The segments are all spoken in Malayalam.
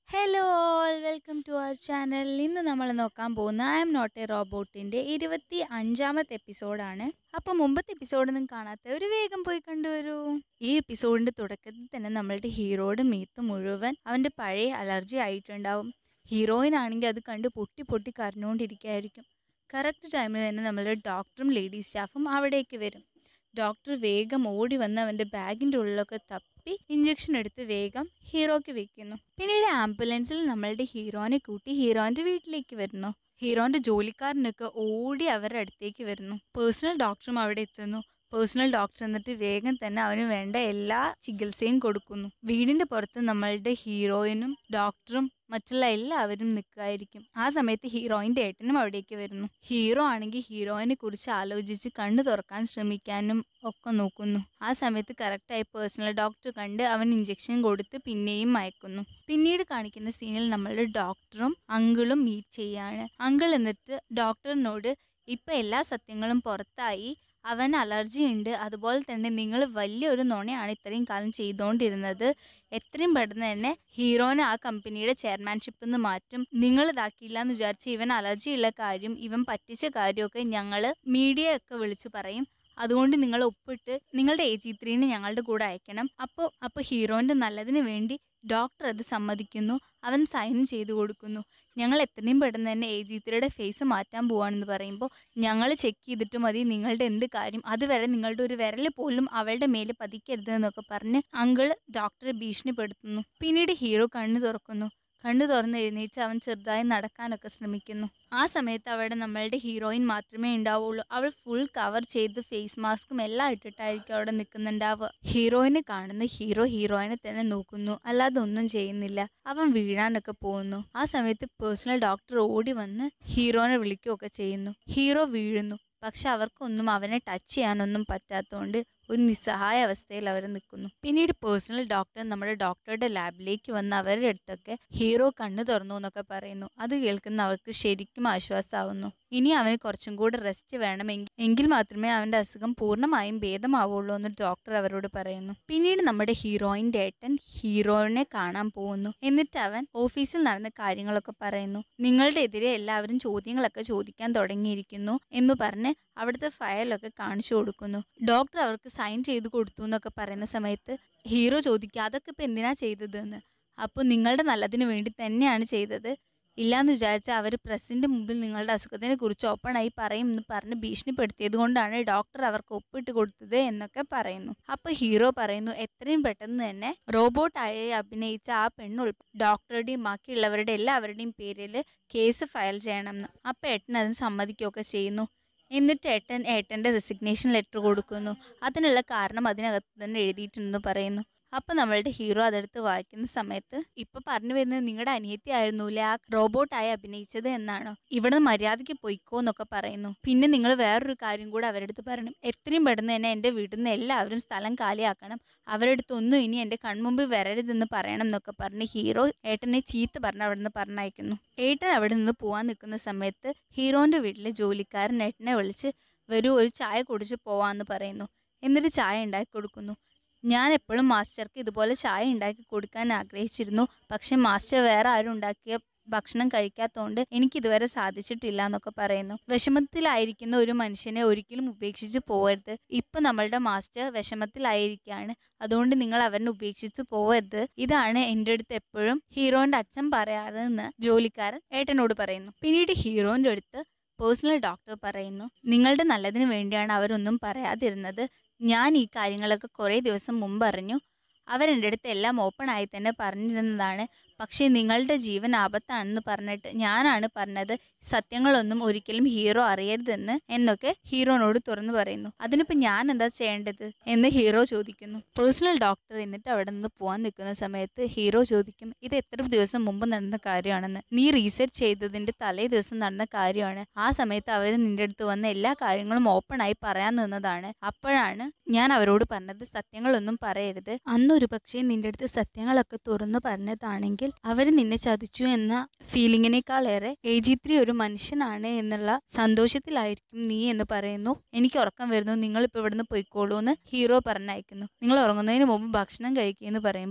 hello all welcome to our channel ഇന്ന് നമ്മൾ നോക്കാൻ പോകുന്ന ഐ എം നോട്ട് എ റോബോട്ടിൻ്റെ ഇരുപത്തി അഞ്ചാമത്തെ എപ്പിസോഡാണ് അപ്പോൾ മുമ്പത്തെ എപ്പിസോഡൊന്നും കാണാത്ത ഒരു വേഗം പോയി കണ്ടുവരൂ ഈ എപ്പിസോഡിൻ്റെ തുടക്കത്തിൽ തന്നെ നമ്മളുടെ ഹീറോയുടെ മീത്ത് മുഴുവൻ അവൻ്റെ പഴയ അലർജി ആയിട്ടുണ്ടാവും ഹീറോയിൻ ആണെങ്കിൽ അത് കണ്ട് പൊട്ടി പൊട്ടി കരഞ്ഞുകൊണ്ടിരിക്കുകയായിരിക്കും കറക്റ്റ് ടൈമിൽ തന്നെ നമ്മളുടെ ഡോക്ടറും ലേഡി സ്റ്റാഫും അവിടേക്ക് വരും ഡോക്ടർ വേഗം ഓടി വന്ന് അവൻ്റെ ബാഗിൻ്റെ ഉള്ളിലൊക്കെ തപ്പി ഇഞ്ചക്ഷൻ എടുത്ത് വേഗം ഹീറോയ്ക്ക് വെക്കുന്നു പിന്നീട് ആംബുലൻസിൽ നമ്മളുടെ ഹീറോനെ കൂട്ടി ഹീറോൻ്റെ വീട്ടിലേക്ക് വരുന്നു ഹീറോൻ്റെ ജോലിക്കാരനൊക്കെ ഓടി അവരുടെ അടുത്തേക്ക് വരുന്നു പേഴ്സണൽ ഡോക്ടറും അവിടെ എത്തുന്നു പേഴ്സണൽ ഡോക്ടർ എന്നിട്ട് വേഗം തന്നെ അവന് വേണ്ട എല്ലാ ചികിത്സയും കൊടുക്കുന്നു വീടിൻ്റെ പുറത്ത് നമ്മളുടെ ഹീറോയിനും ഡോക്ടറും മറ്റുള്ള എല്ലാവരും നിൽക്കുമായിരിക്കും ആ സമയത്ത് ഹീറോയിൻ്റെ ഏട്ടനും അവിടേക്ക് വരുന്നു ഹീറോ ആണെങ്കിൽ ഹീറോയിനെ കുറിച്ച് ആലോചിച്ച് കണ്ണു തുറക്കാൻ ശ്രമിക്കാനും ഒക്കെ നോക്കുന്നു ആ സമയത്ത് കറക്റ്റായി പേഴ്സണൽ ഡോക്ടർ കണ്ട് അവൻ ഇഞ്ചക്ഷൻ കൊടുത്ത് പിന്നെയും മയക്കുന്നു പിന്നീട് കാണിക്കുന്ന സീനിൽ നമ്മളുടെ ഡോക്ടറും അങ്കിളും മീറ്റ് ചെയ്യാണ് അങ്കിൾ എന്നിട്ട് ഡോക്ടറിനോട് ഇപ്പം എല്ലാ സത്യങ്ങളും പുറത്തായി അവൻ അലർജി ഉണ്ട് അതുപോലെ തന്നെ നിങ്ങൾ വലിയൊരു നുണയാണ് ഇത്രയും കാലം ചെയ്തുകൊണ്ടിരുന്നത് എത്രയും പെട്ടെന്ന് തന്നെ ഹീറോനെ ആ കമ്പനിയുടെ ചെയർമാൻഷിപ്പിൽ നിന്ന് മാറ്റും നിങ്ങൾ ഇതാക്കിയില്ല എന്ന് വിചാരിച്ച് ഇവൻ അലർജി ഉള്ള കാര്യം ഇവൻ പറ്റിച്ച കാര്യമൊക്കെ ഞങ്ങൾ മീഡിയ ഒക്കെ വിളിച്ചു പറയും അതുകൊണ്ട് നിങ്ങൾ ഒപ്പിട്ട് നിങ്ങളുടെ എ ജി ത്രീന് ഞങ്ങളുടെ കൂടെ അയക്കണം അപ്പോൾ അപ്പോൾ ഹീറോൻ്റെ നല്ലതിന് വേണ്ടി ഡോക്ടർ അത് സമ്മതിക്കുന്നു അവൻ സൈൻ ചെയ്തു കൊടുക്കുന്നു ഞങ്ങൾ എത്രയും പെട്ടെന്ന് തന്നെ എ ജി ത്രീയുടെ ഫേസ് മാറ്റാൻ പോവാണെന്ന് പറയുമ്പോൾ ഞങ്ങൾ ചെക്ക് ചെയ്തിട്ട് മതി നിങ്ങളുടെ എന്ത് കാര്യം അതുവരെ നിങ്ങളുടെ ഒരു വിരൽ പോലും അവളുടെ മേലെ പതിക്കരുത് എന്നൊക്കെ പറഞ്ഞ് അങ്കിൾ ഡോക്ടറെ ഭീഷണിപ്പെടുത്തുന്നു പിന്നീട് ഹീറോ കണ്ണു തുറക്കുന്നു കണ്ണു തുറന്ന് എഴുന്നേറ്റ് അവൻ ചെറുതായി നടക്കാനൊക്കെ ശ്രമിക്കുന്നു ആ സമയത്ത് അവിടെ നമ്മളുടെ ഹീറോയിൻ മാത്രമേ ഉണ്ടാവുള്ളൂ അവൾ ഫുൾ കവർ ചെയ്ത് ഫേസ് മാസ്കും എല്ലാം ഇട്ടിട്ടായിരിക്കും അവിടെ നിൽക്കുന്നുണ്ടാവുക ഹീറോയിനെ കാണുന്ന ഹീറോ ഹീറോയിനെ തന്നെ നോക്കുന്നു അല്ലാതെ ഒന്നും ചെയ്യുന്നില്ല അവൻ വീഴാനൊക്കെ പോകുന്നു ആ സമയത്ത് പേഴ്സണൽ ഡോക്ടർ ഓടി വന്ന് ഹീറോനെ വിളിക്കുകയൊക്കെ ചെയ്യുന്നു ഹീറോ വീഴുന്നു പക്ഷെ അവർക്കൊന്നും അവനെ ടച്ച് ചെയ്യാനൊന്നും പറ്റാത്തതുകൊണ്ട് ഒരു നിസ്സഹായ അവസ്ഥയിൽ അവർ നിൽക്കുന്നു പിന്നീട് പേഴ്സണൽ ഡോക്ടർ നമ്മുടെ ഡോക്ടറുടെ ലാബിലേക്ക് വന്ന് അവരുടെ അടുത്തൊക്കെ ഹീറോ കണ്ണു തുറന്നു എന്നൊക്കെ പറയുന്നു അത് കേൾക്കുന്ന അവർക്ക് ശരിക്കും ആശ്വാസമാവുന്നു ഇനി അവന് കുറച്ചും കൂടെ റെസ്റ്റ് വേണമെങ്കിൽ എങ്കിൽ മാത്രമേ അവൻ്റെ അസുഖം പൂർണ്ണമായും ഭേദമാവുള്ളൂ എന്ന് ഡോക്ടർ അവരോട് പറയുന്നു പിന്നീട് നമ്മുടെ ഹീറോയിൻ്റെ ഏട്ടൻ ഹീറോയിനെ കാണാൻ പോകുന്നു എന്നിട്ട് അവൻ ഓഫീസിൽ നടന്ന കാര്യങ്ങളൊക്കെ പറയുന്നു നിങ്ങളുടെ എതിരെ എല്ലാവരും ചോദ്യങ്ങളൊക്കെ ചോദിക്കാൻ തുടങ്ങിയിരിക്കുന്നു എന്ന് പറഞ്ഞ് അവിടുത്തെ ഫയലൊക്കെ കാണിച്ചു കൊടുക്കുന്നു ഡോക്ടർ അവർക്ക് സൈൻ ചെയ്ത് കൊടുത്തു എന്നൊക്കെ പറയുന്ന സമയത്ത് ഹീറോ ചോദിക്കുക അതൊക്കെ ഇപ്പം എന്തിനാ ചെയ്തതെന്ന് അപ്പോൾ നിങ്ങളുടെ നല്ലതിന് വേണ്ടി തന്നെയാണ് ചെയ്തത് ഇല്ലാന്ന് വിചാരിച്ചാൽ അവർ പ്രസിൻ്റെ മുമ്പിൽ നിങ്ങളുടെ അസുഖത്തിനെ കുറിച്ച് ഓപ്പണായി പറയും എന്ന് പറഞ്ഞ് ഭീഷണിപ്പെടുത്തിയത് കൊണ്ടാണ് ഡോക്ടർ അവർക്ക് ഒപ്പിട്ട് കൊടുത്തത് എന്നൊക്കെ പറയുന്നു അപ്പോൾ ഹീറോ പറയുന്നു എത്രയും പെട്ടെന്ന് തന്നെ റോബോട്ടായി അഭിനയിച്ച ആ പെണ്ണുൾ ഡോക്ടറുടെയും ബാക്കിയുള്ളവരുടെ എല്ലാവരുടെയും പേരിൽ കേസ് ഫയൽ ചെയ്യണമെന്ന് അപ്പോൾ ഏട്ടൻ അതിന് സമ്മതിക്കുകയൊക്കെ ചെയ്യുന്നു എന്നിട്ട് ഏട്ടൻ ഏട്ടൻ്റെ റെസിഗ്നേഷൻ ലെറ്റർ കൊടുക്കുന്നു അതിനുള്ള കാരണം അതിനകത്ത് തന്നെ എഴുതിയിട്ടുണ്ടെന്ന് പറയുന്നു അപ്പം നമ്മളുടെ ഹീറോ അതെടുത്ത് വായിക്കുന്ന സമയത്ത് ഇപ്പൊ പറഞ്ഞു വരുന്നത് നിങ്ങളുടെ അനിയത്തി ആയിരുന്നൂലേ ആ റോബോട്ടായി അഭിനയിച്ചത് എന്നാണോ ഇവിടെ മര്യാദയ്ക്ക് പൊയ്ക്കോ എന്നൊക്കെ പറയുന്നു പിന്നെ നിങ്ങൾ വേറൊരു കാര്യം കൂടെ അവരുടെ അടുത്ത് പറയണം എത്രയും പെട്ടെന്ന് തന്നെ എൻ്റെ വീട്ടിൽ നിന്ന് എല്ലാവരും സ്ഥലം കാലിയാക്കണം അവരുടെ അടുത്ത് ഒന്നും ഇനി എൻ്റെ കൺമുമ്പിൽ വരരുതെന്ന് പറയണം എന്നൊക്കെ പറഞ്ഞ് ഹീറോ ഏട്ടനെ ചീത്ത പറഞ്ഞ് അവിടെ നിന്ന് പറഞ്ഞയക്കുന്നു ഏട്ടൻ അവിടെ നിന്ന് പോവാൻ നിൽക്കുന്ന സമയത്ത് ഹീറോൻ്റെ വീട്ടിലെ ജോലിക്കാരൻ ഏട്ടനെ വിളിച്ച് വരൂ ഒരു ചായ കുടിച്ച് പോവാന്ന് പറയുന്നു എന്നിട്ട് ചായ ഉണ്ടാക്കി കൊടുക്കുന്നു ഞാൻ എപ്പോഴും മാസ്റ്റർക്ക് ഇതുപോലെ ചായ ഉണ്ടാക്കി കൊടുക്കാൻ ആഗ്രഹിച്ചിരുന്നു പക്ഷെ മാസ്റ്റർ വേറെ ആരും ഉണ്ടാക്കിയ ഭക്ഷണം കഴിക്കാത്തതുകൊണ്ട് എനിക്ക് ഇതുവരെ സാധിച്ചിട്ടില്ല എന്നൊക്കെ പറയുന്നു വിഷമത്തിലായിരിക്കുന്ന ഒരു മനുഷ്യനെ ഒരിക്കലും ഉപേക്ഷിച്ച് പോകരുത് ഇപ്പൊ നമ്മളുടെ മാസ്റ്റർ വിഷമത്തിലായിരിക്കുകയാണ് അതുകൊണ്ട് നിങ്ങൾ അവരെ ഉപേക്ഷിച്ച് പോകരുത് ഇതാണ് എൻ്റെ അടുത്ത് എപ്പോഴും ഹീറോന്റെ അച്ഛൻ പറയാറെന്ന് ജോലിക്കാരൻ ഏട്ടനോട് പറയുന്നു പിന്നീട് ഹീറോന്റെ അടുത്ത് പേഴ്സണൽ ഡോക്ടർ പറയുന്നു നിങ്ങളുടെ നല്ലതിന് വേണ്ടിയാണ് അവരൊന്നും പറയാതിരുന്നത് ഞാൻ ഈ കാര്യങ്ങളൊക്കെ കുറേ ദിവസം മുമ്പ് അറിഞ്ഞു അവരെൻ്റെ അടുത്ത് എല്ലാം ഓപ്പൺ ആയി തന്നെ പറഞ്ഞിരുന്നതാണ് പക്ഷേ നിങ്ങളുടെ ജീവൻ ആപത്താണെന്ന് പറഞ്ഞിട്ട് ഞാനാണ് പറഞ്ഞത് സത്യങ്ങളൊന്നും ഒരിക്കലും ഹീറോ അറിയരുതെന്ന് എന്നൊക്കെ ഹീറോനോട് തുറന്നു പറയുന്നു അതിനിപ്പോൾ ഞാൻ എന്താ ചെയ്യേണ്ടത് എന്ന് ഹീറോ ചോദിക്കുന്നു പേഴ്സണൽ ഡോക്ടർ എന്നിട്ട് അവിടെ നിന്ന് പോകാൻ നിൽക്കുന്ന സമയത്ത് ഹീറോ ചോദിക്കും ഇത് എത്ര ദിവസം മുമ്പ് നടന്ന കാര്യമാണെന്ന് നീ റീസെർച്ച് ചെയ്തതിൻ്റെ തലേ ദിവസം നടന്ന കാര്യമാണ് ആ സമയത്ത് അവർ നിന്റെ അടുത്ത് വന്ന എല്ലാ കാര്യങ്ങളും ഓപ്പൺ ആയി പറയാൻ നിന്നതാണ് അപ്പോഴാണ് ഞാൻ അവരോട് പറഞ്ഞത് സത്യങ്ങളൊന്നും പറയരുത് അന്നൊരു പക്ഷേ നിന്റെ അടുത്ത് സത്യങ്ങളൊക്കെ തുറന്നു പറഞ്ഞതാണെങ്കിൽ അവർ നിന്നെ ചതിച്ചു എന്ന ഫീലിങ്ങിനേക്കാളേറെ എ ജി ത്രീ ഒരു മനുഷ്യനാണ് എന്നുള്ള സന്തോഷത്തിലായിരിക്കും നീ എന്ന് പറയുന്നു എനിക്ക് ഉറക്കം വരുന്നു നിങ്ങൾ ഇപ്പോൾ ഇവിടുന്ന് പോയിക്കോളൂ എന്ന് ഹീറോ പറഞ്ഞയക്കുന്നു നിങ്ങൾ ഉറങ്ങുന്നതിന് മുമ്പ് ഭക്ഷണം കഴിക്കുക എന്ന് പറയുമ്പോൾ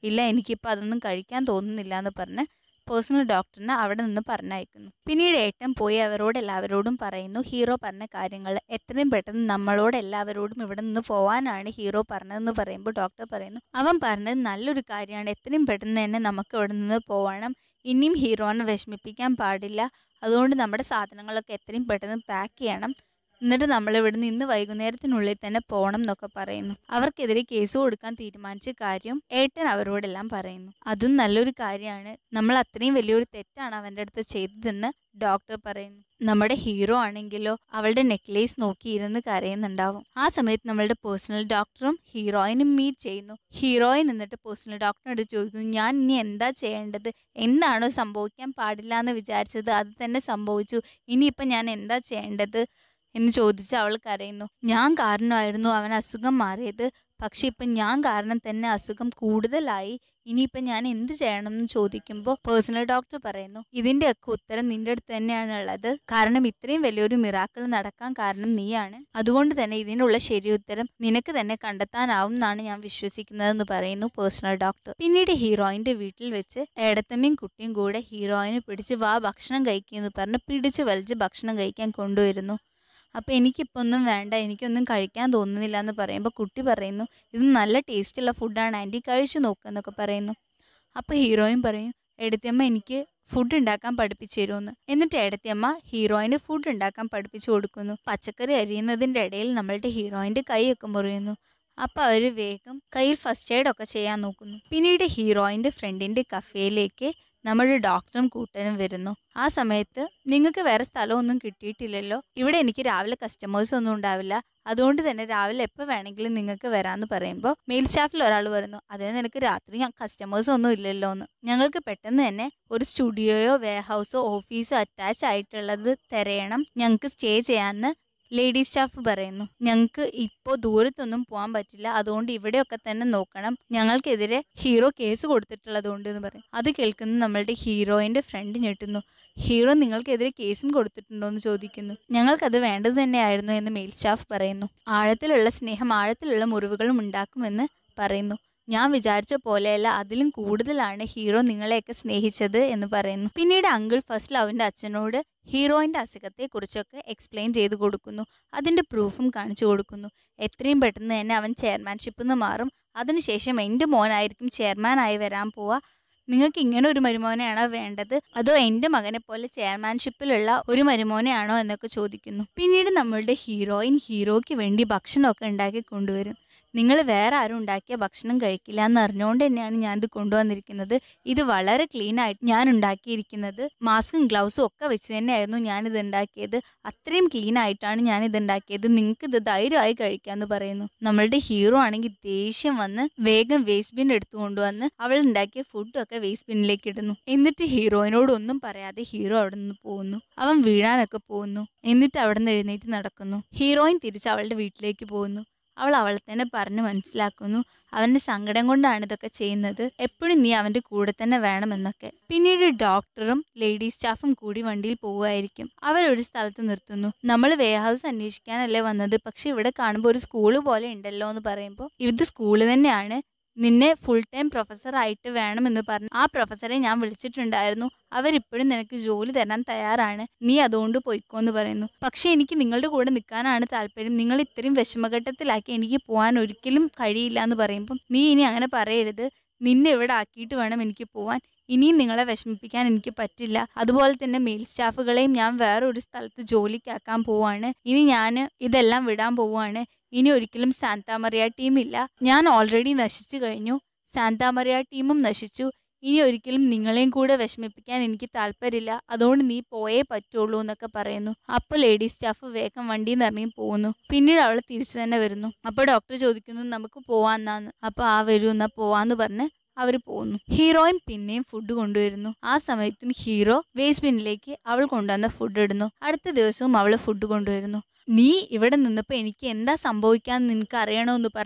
ഇല്ല എനിക്കിപ്പോൾ അതൊന്നും കഴിക്കാൻ തോന്നുന്നില്ല എന്ന് പറഞ്ഞ് പേഴ്സണൽ ഡോക്ടറിനെ അവിടെ നിന്ന് പറഞ്ഞയക്കുന്നു പിന്നീട് ഏട്ടൻ പോയി അവരോട് എല്ലാവരോടും പറയുന്നു ഹീറോ പറഞ്ഞ കാര്യങ്ങൾ എത്രയും പെട്ടെന്ന് നമ്മളോട് എല്ലാവരോടും ഇവിടെ നിന്ന് പോവാനാണ് ഹീറോ പറഞ്ഞതെന്ന് പറയുമ്പോൾ ഡോക്ടർ പറയുന്നു അവൻ പറഞ്ഞത് നല്ലൊരു കാര്യമാണ് എത്രയും പെട്ടെന്ന് തന്നെ നമുക്ക് ഇവിടെ നിന്ന് പോവണം ഇനിയും ഹീറോനെ വിഷമിപ്പിക്കാൻ പാടില്ല അതുകൊണ്ട് നമ്മുടെ സാധനങ്ങളൊക്കെ എത്രയും പെട്ടെന്ന് പാക്ക് ചെയ്യണം എന്നിട്ട് നമ്മൾ ഇവിടെ നിന്ന് വൈകുന്നേരത്തിനുള്ളിൽ തന്നെ പോകണം എന്നൊക്കെ പറയുന്നു അവർക്കെതിരെ കേസ് കൊടുക്കാൻ തീരുമാനിച്ച കാര്യം ഏട്ടൻ അവരോടെല്ലാം പറയുന്നു അതും നല്ലൊരു കാര്യമാണ് നമ്മൾ അത്രയും വലിയൊരു തെറ്റാണ് അവൻ്റെ അടുത്ത് ചെയ്തതെന്ന് ഡോക്ടർ പറയുന്നു നമ്മുടെ ഹീറോ ആണെങ്കിലോ അവളുടെ നെക്ലേസ് നോക്കി ഇരുന്ന് കരയുന്നുണ്ടാവും ആ സമയത്ത് നമ്മളുടെ പേഴ്സണൽ ഡോക്ടറും ഹീറോയിനും മീറ്റ് ചെയ്യുന്നു ഹീറോയിൻ എന്നിട്ട് പേഴ്സണൽ ഡോക്ടറിനോട് ചോദിക്കുന്നു ഞാൻ ഇനി എന്താ ചെയ്യേണ്ടത് എന്താണോ സംഭവിക്കാൻ പാടില്ല എന്ന് വിചാരിച്ചത് അത് തന്നെ സംഭവിച്ചു ഇനിയിപ്പം ഞാൻ എന്താ ചെയ്യേണ്ടത് എന്ന് ചോദിച്ച് അവൾ കരയുന്നു ഞാൻ കാരണമായിരുന്നു അവൻ അസുഖം മാറിയത് പക്ഷെ ഇപ്പം ഞാൻ കാരണം തന്നെ അസുഖം കൂടുതലായി ഇനിയിപ്പം ഞാൻ എന്ത് ചെയ്യണം എന്ന് ചോദിക്കുമ്പോൾ പേഴ്സണൽ ഡോക്ടർ പറയുന്നു ഇതിൻ്റെയൊക്കെ ഉത്തരം നിന്റെ അടുത്ത് തന്നെയാണ് ഉള്ളത് കാരണം ഇത്രയും വലിയൊരു മിറാക്കിൾ നടക്കാൻ കാരണം നീയാണ് അതുകൊണ്ട് തന്നെ ഇതിനുള്ള ശരി ഉത്തരം നിനക്ക് തന്നെ കണ്ടെത്താനാവും എന്നാണ് ഞാൻ വിശ്വസിക്കുന്നതെന്ന് പറയുന്നു പേഴ്സണൽ ഡോക്ടർ പിന്നീട് ഹീറോയിന്റെ വീട്ടിൽ വെച്ച് ഏടത്തമ്മയും കുട്ടിയും കൂടെ ഹീറോയിനെ പിടിച്ച് വാ ഭക്ഷണം കഴിക്കുമെന്ന് പറഞ്ഞ് പിടിച്ച് വലിച്ച് ഭക്ഷണം കഴിക്കാൻ കൊണ്ടുവരുന്നു അപ്പോൾ എനിക്കിപ്പോൾ ഒന്നും വേണ്ട എനിക്കൊന്നും കഴിക്കാൻ തോന്നുന്നില്ല എന്ന് പറയുമ്പോൾ കുട്ടി പറയുന്നു ഇത് നല്ല ടേസ്റ്റുള്ള ഫുഡാണ് ആൻറ്റി കഴിച്ചു നോക്കുക എന്നൊക്കെ പറയുന്നു അപ്പോൾ ഹീറോയിൻ പറയും എടത്തിയമ്മ എനിക്ക് ഫുഡ് ഉണ്ടാക്കാൻ പഠിപ്പിച്ചു തരുമെന്ന് എന്നിട്ട് എടത്തിയമ്മ ഹീറോയിന് ഫുഡ് ഉണ്ടാക്കാൻ പഠിപ്പിച്ചു കൊടുക്കുന്നു പച്ചക്കറി അരിയുന്നതിൻ്റെ ഇടയിൽ നമ്മളുടെ ഹീറോയിൻ്റെ കൈയൊക്കെ മുറിയുന്നു അപ്പോൾ അവർ വേഗം കയ്യിൽ ഫസ്റ്റ് എയ്ഡ് ഒക്കെ ചെയ്യാൻ നോക്കുന്നു പിന്നീട് ഹീറോയിൻ്റെ ഫ്രണ്ടിൻ്റെ കഫേയിലേക്ക് നമ്മുടെ ഡോക്ടറും കൂട്ടനും വരുന്നു ആ സമയത്ത് നിങ്ങൾക്ക് വേറെ സ്ഥലമൊന്നും കിട്ടിയിട്ടില്ലല്ലോ ഇവിടെ എനിക്ക് രാവിലെ കസ്റ്റമേഴ്സ് ഒന്നും ഉണ്ടാവില്ല അതുകൊണ്ട് തന്നെ രാവിലെ എപ്പോൾ വേണമെങ്കിലും നിങ്ങൾക്ക് വരാമെന്ന് പറയുമ്പോൾ മെയിൽ സ്റ്റാഫിൽ ഒരാൾ വരുന്നു അതിന് നിനക്ക് രാത്രി കസ്റ്റമേഴ്സ് ഒന്നും ഇല്ലല്ലോ എന്ന് ഞങ്ങൾക്ക് പെട്ടെന്ന് തന്നെ ഒരു സ്റ്റുഡിയോയോ വെയർ ഹൗസോ ഓഫീസോ അറ്റാച്ച് ആയിട്ടുള്ളത് തിരയണം ഞങ്ങൾക്ക് സ്റ്റേ ചെയ്യാമെന്ന് ലേഡി സ്റ്റാഫ് പറയുന്നു ഞങ്ങൾക്ക് ഇപ്പോൾ ദൂരത്തൊന്നും പോകാൻ പറ്റില്ല അതുകൊണ്ട് ഇവിടെയൊക്കെ തന്നെ നോക്കണം ഞങ്ങൾക്കെതിരെ ഹീറോ കേസ് കൊടുത്തിട്ടുള്ളതുകൊണ്ട് എന്ന് പറയും അത് കേൾക്കുന്ന നമ്മളുടെ ഹീറോയിൻ്റെ ഫ്രണ്ട് ഞെട്ടുന്നു ഹീറോ നിങ്ങൾക്കെതിരെ കേസും കൊടുത്തിട്ടുണ്ടോ എന്ന് ചോദിക്കുന്നു ഞങ്ങൾക്കത് വേണ്ടത് തന്നെയായിരുന്നു എന്ന് മെയിൽ സ്റ്റാഫ് പറയുന്നു ആഴത്തിലുള്ള സ്നേഹം ആഴത്തിലുള്ള മുറിവുകളും ഉണ്ടാക്കുമെന്ന് പറയുന്നു ഞാൻ വിചാരിച്ച പോലെയല്ല അതിലും കൂടുതലാണ് ഹീറോ നിങ്ങളെയൊക്കെ സ്നേഹിച്ചത് എന്ന് പറയുന്നു പിന്നീട് അങ്കിൾ ഫസ്റ്റ് അവൻ്റെ അച്ഛനോട് ഹീറോയിൻ്റെ അസുഖത്തെക്കുറിച്ചൊക്കെ എക്സ്പ്ലെയിൻ ചെയ്ത് കൊടുക്കുന്നു അതിൻ്റെ പ്രൂഫും കാണിച്ചു കൊടുക്കുന്നു എത്രയും പെട്ടെന്ന് തന്നെ അവൻ ചെയർമാൻഷിപ്പിൽ നിന്ന് മാറും അതിനുശേഷം എൻ്റെ മോനായിരിക്കും ചെയർമാനായി വരാൻ പോവുക നിങ്ങൾക്ക് ഇങ്ങനെ ഒരു മരുമോനെയാണോ വേണ്ടത് അതോ എൻ്റെ മകനെ പോലെ ചെയർമാൻഷിപ്പിലുള്ള ഒരു മരുമോനെയാണോ എന്നൊക്കെ ചോദിക്കുന്നു പിന്നീട് നമ്മളുടെ ഹീറോയിൻ ഹീറോയ്ക്ക് വേണ്ടി ഭക്ഷണമൊക്കെ ഉണ്ടാക്കി കൊണ്ടുവരും നിങ്ങൾ വേറെ ആരും ഉണ്ടാക്കിയ ഭക്ഷണം കഴിക്കില്ല എന്ന് അറിഞ്ഞുകൊണ്ട് തന്നെയാണ് ഞാനിത് കൊണ്ടുവന്നിരിക്കുന്നത് ഇത് വളരെ ക്ലീൻ ആയിട്ട് ഞാൻ ഉണ്ടാക്കിയിരിക്കുന്നത് മാസ്കും ഗ്ലൗസും ഒക്കെ വെച്ച് തന്നെയായിരുന്നു ഞാനിത് ഉണ്ടാക്കിയത് അത്രയും ക്ലീൻ ആയിട്ടാണ് ഞാനിത് ഉണ്ടാക്കിയത് നിങ്ങൾക്ക് ഇത് ധൈര്യമായി കഴിക്കാമെന്ന് പറയുന്നു നമ്മളുടെ ഹീറോ ആണെങ്കിൽ ദേഷ്യം വന്ന് വേഗം വേസ്റ്റ് ബിൻ എടുത്തു കൊണ്ടുവന്ന് അവൾ ഉണ്ടാക്കിയ ഫുഡൊക്കെ വേസ്റ്റ് ബിന്നിലേക്ക് ഇടുന്നു എന്നിട്ട് ഹീറോയിനോട് ഒന്നും പറയാതെ ഹീറോ അവിടെ നിന്ന് പോകുന്നു അവൻ വീഴാനൊക്കെ പോകുന്നു എന്നിട്ട് അവിടെ നിന്ന് എഴുന്നേറ്റ് നടക്കുന്നു ഹീറോയിൻ തിരിച്ച് അവളുടെ വീട്ടിലേക്ക് പോകുന്നു അവൾ അവളെ തന്നെ പറഞ്ഞ് മനസ്സിലാക്കുന്നു അവൻ്റെ സങ്കടം കൊണ്ടാണ് ഇതൊക്കെ ചെയ്യുന്നത് എപ്പോഴും നീ അവൻ്റെ കൂടെ തന്നെ വേണമെന്നൊക്കെ പിന്നീട് ഡോക്ടറും ലേഡി സ്റ്റാഫും കൂടി വണ്ടിയിൽ പോവുമായിരിക്കും അവരൊരു സ്ഥലത്ത് നിർത്തുന്നു നമ്മൾ വെയർ ഹൗസ് അന്വേഷിക്കാനല്ലേ വന്നത് പക്ഷെ ഇവിടെ കാണുമ്പോൾ ഒരു സ്കൂള് പോലെ ഉണ്ടല്ലോ എന്ന് പറയുമ്പോൾ ഇത് സ്കൂള് തന്നെയാണ് നിന്നെ ഫുൾ ടൈം പ്രൊഫസർ ആയിട്ട് വേണമെന്ന് പറഞ്ഞു ആ പ്രൊഫസറെ ഞാൻ വിളിച്ചിട്ടുണ്ടായിരുന്നു അവരിപ്പോഴും നിനക്ക് ജോലി തരാൻ തയ്യാറാണ് നീ അതുകൊണ്ട് പൊയ്ക്കോ എന്ന് പറയുന്നു പക്ഷെ എനിക്ക് നിങ്ങളുടെ കൂടെ നിൽക്കാനാണ് താല്പര്യം നിങ്ങൾ ഇത്രയും വിഷമഘട്ടത്തിലാക്കി എനിക്ക് പോകാൻ ഒരിക്കലും കഴിയില്ല എന്ന് പറയുമ്പം നീ ഇനി അങ്ങനെ പറയരുത് നിന്നെ ഇവിടെ ആക്കിയിട്ട് വേണം എനിക്ക് പോവാൻ ഇനിയും നിങ്ങളെ വിഷമിപ്പിക്കാൻ എനിക്ക് പറ്റില്ല അതുപോലെ തന്നെ മെയിൽ സ്റ്റാഫുകളെയും ഞാൻ വേറെ ഒരു സ്ഥലത്ത് ജോലിക്കാക്കാൻ പോവാണ് ഇനി ഞാൻ ഇതെല്ലാം വിടാൻ പോവാണ് ഇനി ഒരിക്കലും സാന്താമറിയ ടീമില്ല ഞാൻ ഓൾറെഡി നശിച്ചു കഴിഞ്ഞു സാന്താമറിയ ടീമും നശിച്ചു ഇനി ഒരിക്കലും നിങ്ങളെയും കൂടെ വിഷമിപ്പിക്കാൻ എനിക്ക് താല്പര്യമില്ല അതുകൊണ്ട് നീ പോയേ പറ്റുള്ളൂ എന്നൊക്കെ പറയുന്നു അപ്പോൾ ലേഡി സ്റ്റാഫ് വേഗം വണ്ടിയിൽ നിന്ന് ഇറങ്ങി പോകുന്നു പിന്നീട് അവൾ തിരിച്ചു തന്നെ വരുന്നു അപ്പോൾ ഡോക്ടർ ചോദിക്കുന്നു നമുക്ക് പോവാന്നാന്ന് അപ്പോൾ ആ വരൂ എന്നാ പോവാന്ന് പറഞ്ഞ് അവർ പോകുന്നു ഹീറോയും പിന്നെയും ഫുഡ് കൊണ്ടുവരുന്നു ആ സമയത്തും ഹീറോ വേസ്റ്റ് ബിന്നിലേക്ക് അവൾ കൊണ്ടുവന്ന ഫുഡ് ഇടുന്നു അടുത്ത ദിവസവും അവൾ ഫുഡ് കൊണ്ടുവരുന്നു നീ ഇവിടെ നിന്നപ്പോൾ എനിക്ക് എന്താ സംഭവിക്കാന്ന് നിനക്ക് അറിയണമെന്ന് പറഞ്ഞ്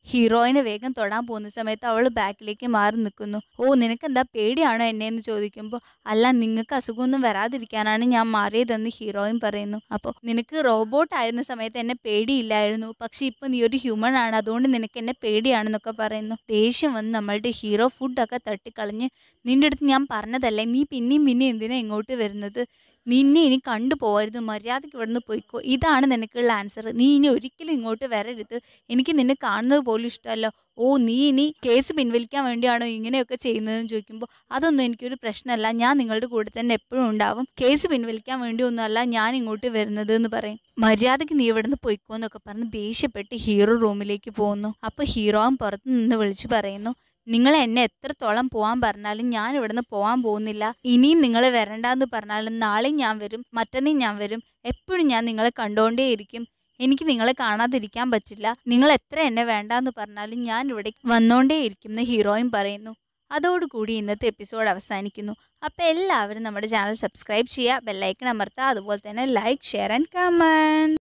ഹീറോയിനെ വേഗം തൊടാൻ പോകുന്ന സമയത്ത് അവൾ ബാക്കിലേക്ക് മാറി നിൽക്കുന്നു ഓ നിനക്കെന്താ പേടിയാണോ എന്നെ എന്ന് ചോദിക്കുമ്പോൾ അല്ല നിങ്ങൾക്ക് അസുഖമൊന്നും വരാതിരിക്കാനാണ് ഞാൻ മാറിയതെന്ന് ഹീറോയിൻ പറയുന്നു അപ്പോൾ നിനക്ക് റോബോട്ട് ആയിരുന്ന സമയത്ത് എന്നെ പേടിയില്ലായിരുന്നു പക്ഷെ ഇപ്പം നീ ഒരു ഹ്യൂമൻ ആണ് അതുകൊണ്ട് നിനക്ക് എന്നെ പേടിയാണെന്നൊക്കെ പറയുന്നു ദേഷ്യം വന്ന് നമ്മളുടെ ഹീറോ ഫുഡൊക്കെ തട്ടിക്കളഞ്ഞ് നിന്റെ അടുത്ത് ഞാൻ പറഞ്ഞതല്ലേ നീ പിന്നെയും പിന്നെയും എന്തിനാ ഇങ്ങോട്ട് വരുന്നത് നിന്നെ ഇനി കണ്ടു പോകരുത് മര്യാദയ്ക്ക് ഇവിടുന്ന് പോയിക്കോ ഇതാണ് നിനക്കുള്ള ആൻസർ നീ ഇനി ഒരിക്കലും ഇങ്ങോട്ട് വരരുത് എനിക്ക് നിന്നെ കാണുന്നത് പോലും ഇഷ്ടമല്ല ഓ നീ ഇനി കേസ് പിൻവലിക്കാൻ വേണ്ടിയാണോ ഇങ്ങനെയൊക്കെ ചെയ്യുന്നതെന്ന് ചോദിക്കുമ്പോൾ അതൊന്നും എനിക്കൊരു പ്രശ്നമല്ല ഞാൻ നിങ്ങളുടെ കൂടെ തന്നെ എപ്പോഴും ഉണ്ടാവും കേസ് പിൻവലിക്കാൻ വേണ്ടി ഒന്നുമല്ല ഞാൻ ഇങ്ങോട്ട് വരുന്നത് എന്ന് പറയും മര്യാദയ്ക്ക് നീ ഇവിടുന്ന് പോയിക്കോ എന്നൊക്കെ പറഞ്ഞ് ദേഷ്യപ്പെട്ട് ഹീറോ റൂമിലേക്ക് പോകുന്നു അപ്പോൾ ഹീറോയും പുറത്ത് നിന്ന് വിളിച്ചു പറയുന്നു നിങ്ങൾ എന്നെ എത്രത്തോളം പോകാൻ പറഞ്ഞാലും ഞാൻ ഇവിടുന്ന് പോകാൻ പോകുന്നില്ല ഇനിയും നിങ്ങൾ വരണ്ടെന്ന് പറഞ്ഞാലും നാളെയും ഞാൻ വരും മറ്റന്നേയും ഞാൻ വരും എപ്പോഴും ഞാൻ നിങ്ങളെ കണ്ടുകൊണ്ടേയിരിക്കും എനിക്ക് നിങ്ങളെ കാണാതിരിക്കാൻ പറ്റില്ല നിങ്ങൾ എത്ര എന്നെ വേണ്ടാന്ന് പറഞ്ഞാലും ഞാൻ ഇവിടെ വന്നുകൊണ്ടേയിരിക്കും എന്ന് ഹീറോയും പറയുന്നു അതോടുകൂടി ഇന്നത്തെ എപ്പിസോഡ് അവസാനിക്കുന്നു അപ്പോൾ എല്ലാവരും നമ്മുടെ ചാനൽ സബ്സ്ക്രൈബ് ചെയ്യുക ബെല്ലൈക്കൺ അമർത്തുക അതുപോലെ തന്നെ ലൈക്ക് ഷെയർ ആൻഡ് കമൻറ്റ്